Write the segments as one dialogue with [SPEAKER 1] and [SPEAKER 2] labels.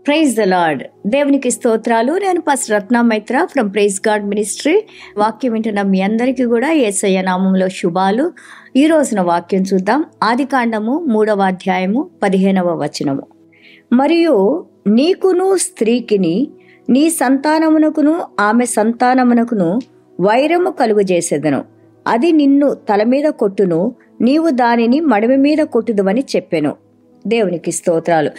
[SPEAKER 1] Praise the lord దేవునికి స్తోత్రాలు నేను పస్ Ratna Maitra from praise god ministry వాక్యం వింటున్న మీ అందరికీ కూడా ఏసయ్య నామంలో శుభాలు ఈ రోజున వాక్యం చూద్దాం ఆది కాండము మూడవ అధ్యాయము పదిహేనవ వచనము మరియు నీకును స్త్రీకిని నీ సంతానమునకును ఆమె సంతానమునకును వైరము కలుగజేసేదను అది నిన్ను తల మీద కొట్టును నీవు దానిని మడమ మీద కొట్టుదువని చెప్పెను దేవునికి స్తోత్రాలు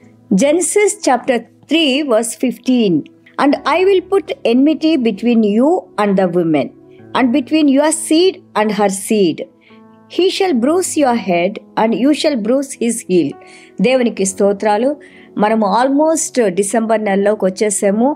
[SPEAKER 1] Genesis chapter 3, verse 15. And I will put enmity between you and the woman, and between your seed and her seed. He shall bruise your head, and you shall bruise his heel. దేవునికి స్తోత్రాలు మనము almost December నెలలోకి వచ్చేసాము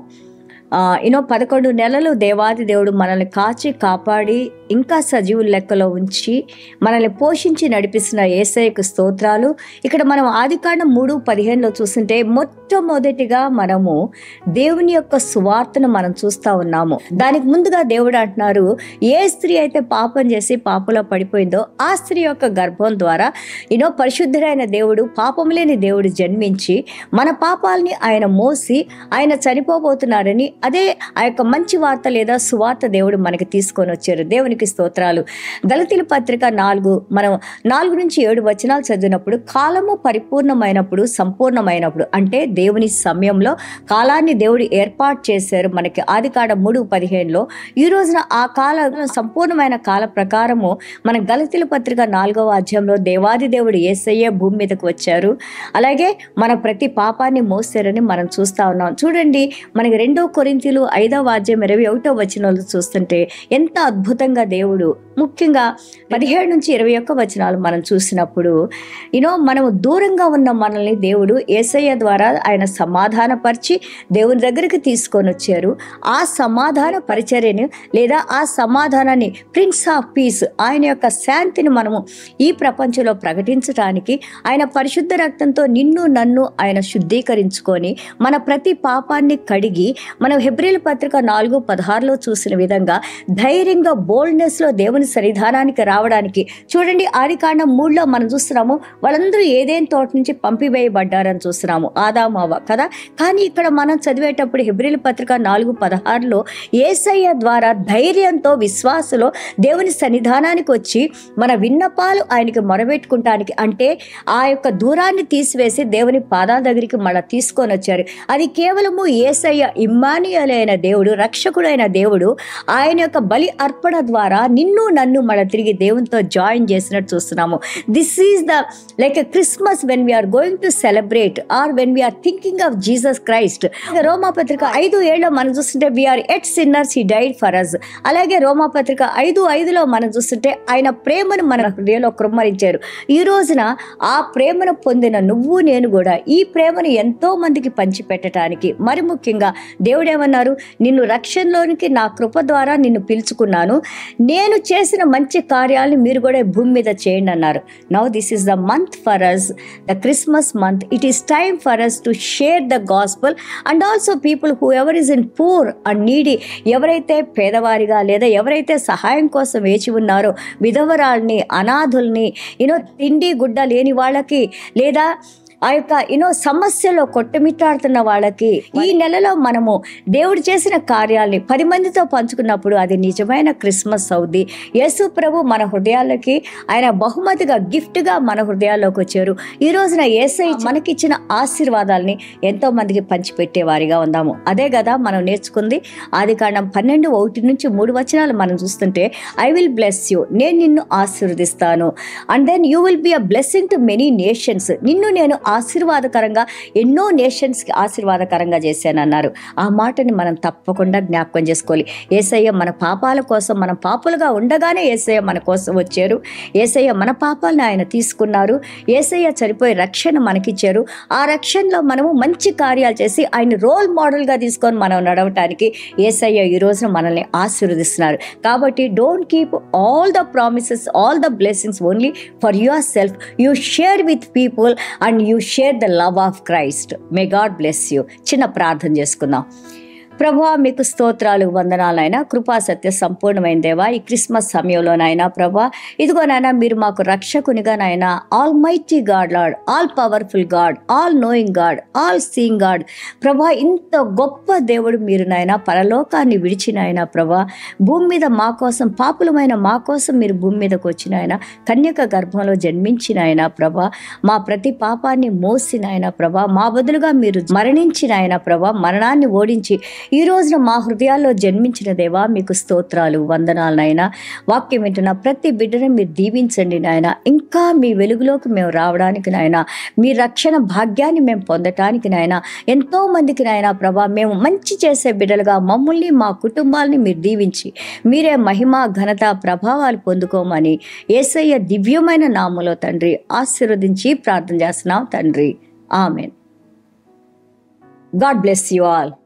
[SPEAKER 1] you know పదకొండు నెలలు దేవాది దేవుడు మనల్ని కాచి కాపాడి ఇంకా సజీవుల లెక్కలో ఉంచి మనల్ని పోషించి నడిపిస్తున్న ఏసఐకు స్తోత్రాలు ఇక్కడ మనం ఆదికాండం మూడు పదిహేనులో చూస్తుంటే మొట్టమొదటిగా మనము దేవుని యొక్క సువార్తను మనం చూస్తూ ఉన్నాము దానికి ముందుగా దేవుడు అంటున్నారు ఏ స్త్రీ అయితే పాపం చేసి పాపలో పడిపోయిందో ఆ స్త్రీ యొక్క గర్భం ద్వారా యూనో పరిశుద్ధుడైన దేవుడు పాపం లేని దేవుడు జన్మించి మన పాపాలని ఆయన మోసి ఆయన చనిపోబోతున్నారని అదే ఆ యొక్క మంచి వార్త లేదా సువార్త దేవుడు మనకి తీసుకొని వచ్చారు దేవునికి స్తోత్రాలు దళితుల పత్రిక నాలుగు మనం నాలుగు నుంచి ఏడు వచనాలు చదివినప్పుడు కాలము పరిపూర్ణమైనప్పుడు సంపూర్ణమైనప్పుడు అంటే దేవుని సమయంలో కాలాన్ని దేవుడు ఏర్పాటు చేశారు మనకి ఆది కాడ మూడు పదిహేనులో ఈ రోజున ఆ కాల సంపూర్ణమైన కాల ప్రకారము మన గలతీల పత్రిక నాలుగవ అధ్యాయంలో దేవాది దేవుడు ఏసయ్యే భూమి మీదకు వచ్చారు అలాగే మన ప్రతి పాపాన్ని మోసారని మనం చూస్తా ఉన్నాం చూడండి మనకి రెండో కొరింతలు ఐదవ అధ్యాయం ఇరవై ఒకటో వచనాలు చూస్తుంటే ఎంత అద్భుతంగా దేవుడు ముఖ్యంగా పదిహేడు నుంచి ఇరవై ఒక్క వచనాలు మనం చూసినప్పుడు యూనో మనము దూరంగా ఉన్న మనల్ని దేవుడు ఏసయ్య ద్వారా ఆయన సమాధానపరిచి దేవుని దగ్గరికి తీసుకొని వచ్చారు ఆ సమాధాన పరిచర్యను లేదా ఆ సమాధానాన్ని ప్రిన్స్ ఆఫ్ పీస్ ఆయన యొక్క శాంతిని మనము ఈ ప్రపంచంలో ప్రకటించడానికి ఆయన పరిశుద్ధ రక్తంతో నిన్ను నన్ను ఆయన శుద్ధీకరించుకొని మన ప్రతి పాపాన్ని కడిగి మనం హెబ్రిల్ పత్రిక నాలుగు పదహారులో చూసిన విధంగా ధైర్యంగా బోల్డ్నెస్లో దేవుని సన్నిధానానికి రావడానికి చూడండి ఆదికాండం మూడులో మనం చూస్తున్నాము వాళ్ళందరూ ఏదేం తోట నుంచి పంపివేయబడ్డారని చూస్తున్నాము ఆదామావ కదా కానీ ఇక్కడ మనం చదివేటప్పుడు హెబ్రిల్ పత్రిక నాలుగు పదహారులో ఏసయ్య ద్వారా ధైర్యంతో విశ్వాసలో దేవుని సన్నిధానానికి వచ్చి మన విన్నపాలు ఆయనకి మొరబెట్టుకుంటానికి అంటే ఆ యొక్క దూరాన్ని తీసివేసి దేవుని పాదాల దగ్గరికి మన తీసుకొని వచ్చారు అది కేవలము ఏసయ్య ఇమ్మానియల్ అయిన దేవుడు రక్షకుడైన దేవుడు ఆయన యొక్క బలి అర్పణ ద్వారా నిన్ను నన్ను మన తిరిగి దేవునితో జాయిన్ చేసినట్టు చూస్తున్నాము this is the like a Christmas when we are going to celebrate or when we are thinking of Jesus Christ రోమా పత్రిక ఐదు ఏళ్ళలో మనం చూస్తుంటే we are at sinners he died for us అలాగే రోమా పత్రిక ఐదు ఐదులో మనం చూస్తుంటే ఆయన ప్రేమను మన హృదయంలో కృమ్మరించారు ఈ రోజున ఆ ప్రేమను పొందిన నువ్వు నేను కూడా ఈ ప్రేమను ఎంతో మందికి పంచిపెట్టడానికి మరి ముఖ్యంగా దేవుడు ఏమన్నారు నిన్ను రక్షణలోనికి నా కృప ద్వారా నిన్ను పిలుచుకున్నాను నేను చేసిన మంచి కార్యాలను మీరు కూడా ఈ భూమి మీద చేయండి అన్నారు now this is the month for us the Christmas month it is time for us to share the gospel and also people whoever is in poor and needy ఎవరైతే పేదవారిగా లేదా ఎవరైతే సహాయం కోసం వేచి ఉన్నారో విధవరాల్ని అనాథుల్ని యూనో తిండి గుడ్డ లేని వాళ్ళకి లేదా ఆ యొక్క యూనో సమస్యలో కొట్టమిట్టాడుతున్న వాళ్ళకి ఈ నెలలో మనము దేవుడు చేసిన కార్యాల్ని పది మందితో పంచుకున్నప్పుడు అది నిజమైన క్రిస్మస్ అవుద్ది యేసు ప్రభు మన హృదయాలకి ఆయన బహుమతిగా గిఫ్ట్గా మన హృదయాల్లోకి వచ్చారు ఈ రోజున ఏసై మనకిచ్చిన ఆశీర్వాదాలని ఎంతో మందికి పంచిపెట్టే వారిగా ఉందాము అదే కదా మనం నేర్చుకుంది ఆది కాండం పన్నెండు ఒకటి నుంచి మూడు వచనాలు మనం చూస్తుంటే ఐ విల్ బ్లెస్ యూ నేను నిన్ను ఆశీర్వదిస్తాను and then you will be a blessing to many nations నిన్ను నేను ఆశీర్వాదకరంగా ఎన్నో నేషన్స్కి ఆశీర్వాదకరంగా చేశానన్నారు ఆ మాటని మనం తప్పకుండా జ్ఞాపకం చేసుకోవాలి ఏసయ్య మన పాపాల కోసం మనం పాపులుగా ఉండగానే ఏసయ్య మన కోసం వచ్చారు ఏసయ్య మన పాపాలను ఆయన తీసుకున్నారు ఏసయ్య చనిపోయి రక్షణ మనకిచ్చారు ఆ రక్షణలో మనము మంచి కార్యాలు చేసి ఆయన రోల్ మోడల్గా తీసుకొని మనం నడవటానికి ఏసయ్య ఈ రోజున మనల్ని ఆశీర్వదిస్తున్నారు కాబట్టి don't keep all the promises all the blessings only for yourself you share with people and you share the love of Christ may God bless you చిన్న ప్రార్థన చేసుకుందాం ప్రభా మీకు స్తోత్రాలు వందనాలైనా కృపా సత్య సంపూర్ణమైన దేవా ఈ క్రిస్మస్ సమయంలోనైనా ప్రభా ఇదిగోనైనా మీరు మాకు రక్షకునిగా నాయన almighty God lord all powerful God all knowing God all seeing God ప్రభా ఇంత గొప్ప దేవుడు మీరు నాయన పరలోకాన్ని విడిచిన ఆయన ప్రభా భూమి మీద మా కోసం పాపులమైన మా కోసం మీరు భూమి మీదకి వచ్చిన ఆయన కన్యక గర్భంలో జన్మించిన ఆయన ప్రభా మా ప్రతి పాపాన్ని మోసిన ఆయన ప్రభా మా బదులుగా మీరు మరణించిన ఆయన ప్రభా మరణాన్ని ఓడించి ఈ రోజున మా హృదయాల్లో జన్మించిన దేవా మీకు స్తోత్రాలు వందనాలు నాయన వాక్యం వింటున్న ప్రతి బిడ్డను మీరు దీవించండి నాయన ఇంకా మీ వెలుగులోకి మేము రావడానికి నాయన మీ రక్షణ భాగ్యాన్ని మేము పొందటానికి నాయన ఎంతో మందికి నాయన ప్రభా మేము మంచి చేసే బిడ్డలుగా మమ్మల్ని మా కుటుంబాలని మీరు దీవించి మీరే మహిమ ఘనత ప్రభావాలు పొందుకోమని ఏసయ్య దివ్యమైన నామలో తండ్రి ఆశీర్వదించి ప్రార్థన చేస్తున్నాం తండ్రి amen God bless you all